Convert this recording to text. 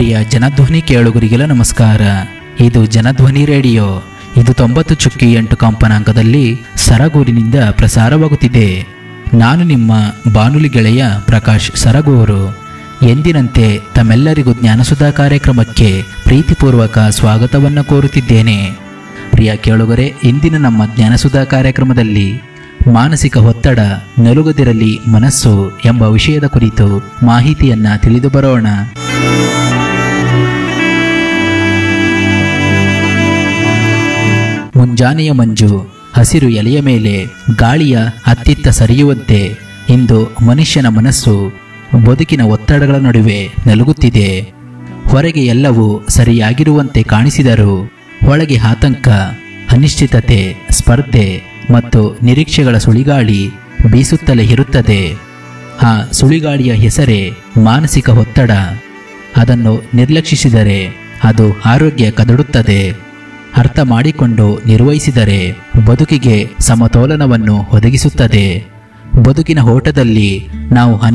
ಪ್ರಿಯ ಜನಧ್ವನಿ ಕೇಳುಗರಿಗೆಲ್ಲ ನಮಸ್ಕಾರ ಇದು ಜನಧ್ವನಿ ರೇಡಿಯೋ ಇದು ತೊಂಬತ್ತು ಚುಕ್ಕಿ ಎಂಟು ಕಂಪನಾಂಕದಲ್ಲಿ ಸರಗೂರಿನಿಂದ ಪ್ರಸಾರವಾಗುತ್ತಿದೆ ನಾನು ನಿಮ್ಮ ಬಾನುಲಿ ಗೆಳೆಯ ಪ್ರಕಾಶ್ ಸರಗೂರು ಎಂದಿನಂತೆ ತಮ್ಮೆಲ್ಲರಿಗೂ ಜ್ಞಾನಸುಧಾ ಕಾರ್ಯಕ್ರಮಕ್ಕೆ ಪ್ರೀತಿಪೂರ್ವಕ ಸ್ವಾಗತವನ್ನು ಕೋರುತ್ತಿದ್ದೇನೆ ಪ್ರಿಯ ಕೇಳುಗರೆ ಇಂದಿನ ನಮ್ಮ ಜ್ಞಾನಸುಧಾ ಕಾರ್ಯಕ್ರಮದಲ್ಲಿ ಮಾನಸಿಕ ಒತ್ತಡ ನಲುಗದಿರಲಿ ಮನಸ್ಸು ಎಂಬ ವಿಷಯದ ಕುರಿತು ಮಾಹಿತಿಯನ್ನ ತಿಳಿದು ಬರೋಣ ಮುಂಜಾನೆಯ ಮಂಜು ಹಸಿರು ಎಲೆಯ ಮೇಲೆ ಗಾಳಿಯ ಅತ್ತಿತ್ತ ಸರಿಯುವಂತೆ ಇಂದು ಮನುಷ್ಯನ ಮನಸ್ಸು ಬದುಕಿನ ಒತ್ತಡಗಳ ನಡುವೆ ನಲುಗುತ್ತಿದೆ ಹೊರಗೆ ಎಲ್ಲವೂ ಸರಿಯಾಗಿರುವಂತೆ ಕಾಣಿಸಿದರೂ ಒಳಗೆ ಆತಂಕ ಅನಿಶ್ಚಿತತೆ ಸ್ಪರ್ಧೆ ಮತ್ತು ನಿರೀಕ್ಷೆಗಳ ಸುಳಿಗಾಳಿ ಬೀಸುತ್ತಲೇ ಇರುತ್ತದೆ ಆ ಸುಳಿಗಾಳಿಯ ಹೆಸರೇ ಮಾನಸಿಕ ಒತ್ತಡ ಅದನ್ನು ನಿರ್ಲಕ್ಷಿಸಿದರೆ ಅದು ಆರೋಗ್ಯ ಕದಡುತ್ತದೆ ಅರ್ಥ ಮಾಡಿಕೊಂಡು ನಿರ್ವಹಿಸಿದರೆ ಬದುಕಿಗೆ ಸಮತೋಲನವನ್ನು ಒದಗಿಸುತ್ತದೆ ಬದುಕಿನ ಓಟದಲ್ಲಿ ನಾವು